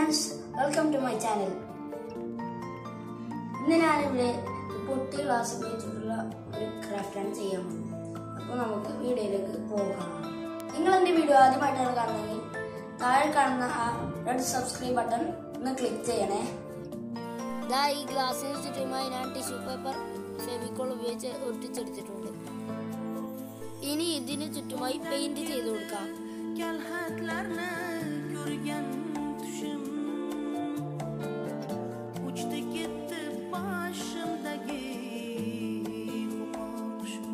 friends welcome to my channel ഇന്ന് ഞാനിവിടെ പൊട്ടി ഗ്ലാസ് ഉപയോഗിച്ചിട്ടുള്ള ഒരു ക്രാഫ്റ്റാണ് ചെയ്യാൻ പോകുന്നത് അപ്പോൾ നമുക്ക് വീഡിയോയിലേക്ക് പോകാം നിങ്ങൾ എൻ്റെ വീഡിയോ ആദ്യമായിട്ടാണ് കാണുന്നതെങ്കിൽ താഴെ കാണുന്ന ആ റെഡ് സബ്സ്ക്രൈബ് ബട്ടൺ ഒന്ന് ക്ലിക്ക് ചെയ്യണേ ദാ ഈ ഗ്ലാസ്സിന് ചുറ്റുമായി ഞാൻ ടിഷ്യൂ പേപ്പർ ഫെവിക്കോൾ ഉപയോഗിച്ച് ഒട്ടിച്ചെടുത്തിട്ടുണ്ട് ഇനി ഇതിന് ചുറ്റുമായി പെയിന്റ് ചെയ്ത് കൊടുക്കാം kalhatlarni ko'rgan tushim uchdi ketdi boshimdagi qushim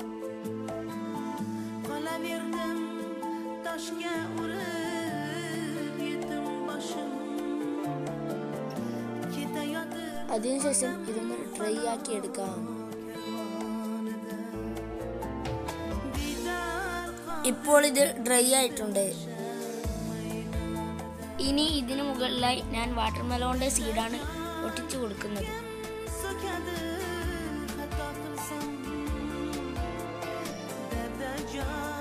qolaverdim toshga urib yetim boshim ketayotib അതിനുശേഷം ഇതൊന്ന് ഡ്രൈ ആക്കി എടുക്കാം didar ഇപ്പോൾ ഇത് ഡ്രൈ ആയിട്ടുണ്ട് ഇനി ഇതിനു മുകളിലായി ഞാൻ വാട്ടർമെലോണിന്റെ സീഡാണ് ഒട്ടിച്ചു കൊടുക്കുന്നത് so'kadi xato qilsam darda jon